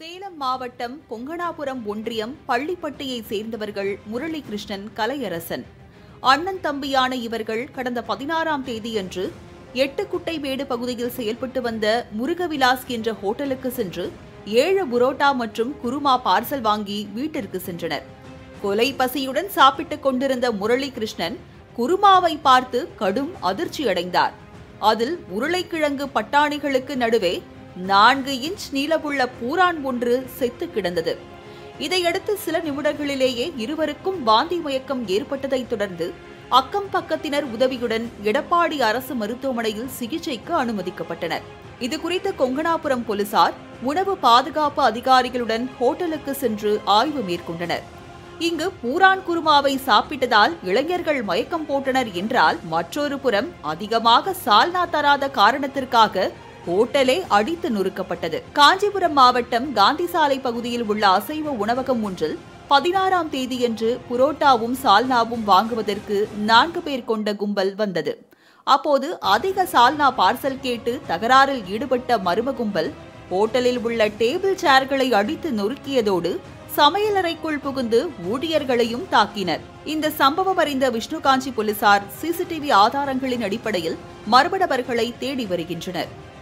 சேலம் மாவட்டம் கொங்கணாபுரம் ஒன்றியம் பள்ளிப்பட்டியை சேர்ந்தவர்கள் முரளிகிருஷ்ணன் கலையரசன் அண்ணன் தம்பியான இவர்கள் கடந்த பதினாறாம் தேதியன்று எட்டுக்குட்டைமேடு பகுதியில் செயல்பட்டு வந்த முருகவிலாஸ் என்ற ஹோட்டலுக்கு சென்று ஏழு புரோட்டா மற்றும் குருமா பார்சல் வாங்கி வீட்டிற்கு சென்றனர் கொலை பசியுடன் சாப்பிட்டுக் கொண்டிருந்த முரளிகிருஷ்ணன் குருமாவை பார்த்து கடும் அதிர்ச்சியடைந்தார் அதில் உருளைக்கிழங்கு பட்டாணிகளுக்கு நடுவே நான்கு இன்ச் நீளமுள்ள பூரான் ஒன்று செத்து கிடந்தது இதையடுத்து சில நிமிடங்களிலேயே இருவருக்கும் வாந்தி மயக்கம் ஏற்பட்டதைத் தொடர்ந்து அக்கம் பக்கத்தினர் உதவியுடன் எடப்பாடி அரசு மருத்துவமனையில் சிகிச்சைக்கு அனுமதிக்கப்பட்டனர் இதுகுறித்து கொங்கணாபுரம் போலீசார் உணவு பாதுகாப்பு அதிகாரிகளுடன் ஹோட்டலுக்கு சென்று ஆய்வு மேற்கொண்டனர் இங்கு பூரான் குருமாவை சாப்பிட்டதால் இளைஞர்கள் மயக்கம் போட்டனர் என்றால் மற்றொரு புறம் அதிகமாக சால்னா தராத காரணத்திற்காக ஹோட்டலே அடித்து நொறுக்கப்பட்டது காஞ்சிபுரம் மாவட்டம் காந்தி சாலை பகுதியில் உள்ள அசைவ உணவகம் ஒன்றில் பதினாறாம் தேதியன்று புரோட்டாவும் சால்னாவும் வாங்குவதற்கு நான்கு பேர் கொண்ட கும்பல் வந்தது அப்போது அதிக சால்னா பார்சல் கேட்டு தகராறில் ஈடுபட்ட மர்ம கும்பல் ஹோட்டலில் உள்ள டேபிள் சேர்களை அடித்து நொறுக்கியதோடு சமையலறைக்குள் புகுந்து ஊழியர்களையும் தாக்கினர் இந்த சம்பவம் அறிந்த விஷ்ணுகாஞ்சி போலீசார் சிசிடிவி ஆதாரங்களின் அடிப்படையில் மர்ம நபர்களை தேடி வருகின்றனர்